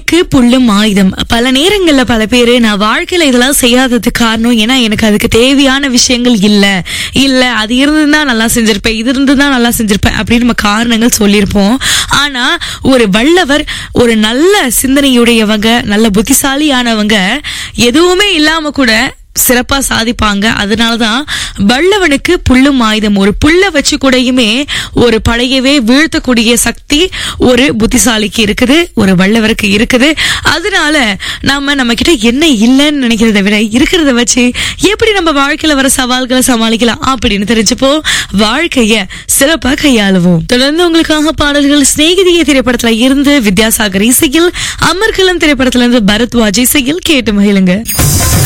வல்லவனுக்கு புல்லும் ஆயுதம் பல நேரங்கள்ல பல பேரு நான் வாழ்க்கையில இதெல்லாம் செய்யாததுக்கு காரணம் ஏன்னா எனக்கு அதுக்கு தேவையான விஷயங்கள் இல்ல இல்ல அது இருந்துதான் நல்லா செஞ்சிருப்பேன் இது இருந்துதான் நல்லா செஞ்சிருப்பேன் அப்படின்னு நம்ம காரணங்கள் சொல்லியிருப்போம் ஆனா ஒரு வல்லவர் ஒரு நல்ல சிந்தனையுடையவங்க நல்ல புத்திசாலியானவங்க எதுவுமே இல்லாம கூட சிறப்பா சாதிப்பாங்க அதனாலதான் வல்லவனுக்கு புல்லும் ஆயுதம் ஒரு புல்ல வச்சு கூடயுமே ஒரு படையவே வீழ்த்தக்கூடிய சக்தி ஒரு புத்திசாலிக்கு இருக்குது ஒரு வல்லவருக்கு இருக்குது அதனால நாம நம்ம கிட்ட என்ன இல்லைன்னு நினைக்கிறத விட இருக்கிறத வச்சு எப்படி நம்ம வாழ்க்கையில வர சவால்களை சமாளிக்கலாம் அப்படின்னு தெரிஞ்சுப்போ வாழ்க்கைய சிறப்பா கையாளுவோம் தொடர்ந்து உங்களுக்காக பாடல்கள் சிநேகிதிய திரைப்படத்துல இருந்து வித்யாசாகர் இசையில் அமர்கலம் திரைப்படத்துல இருந்து பரத்வாஜ் இசையில் கேட்டு மகிழுங்க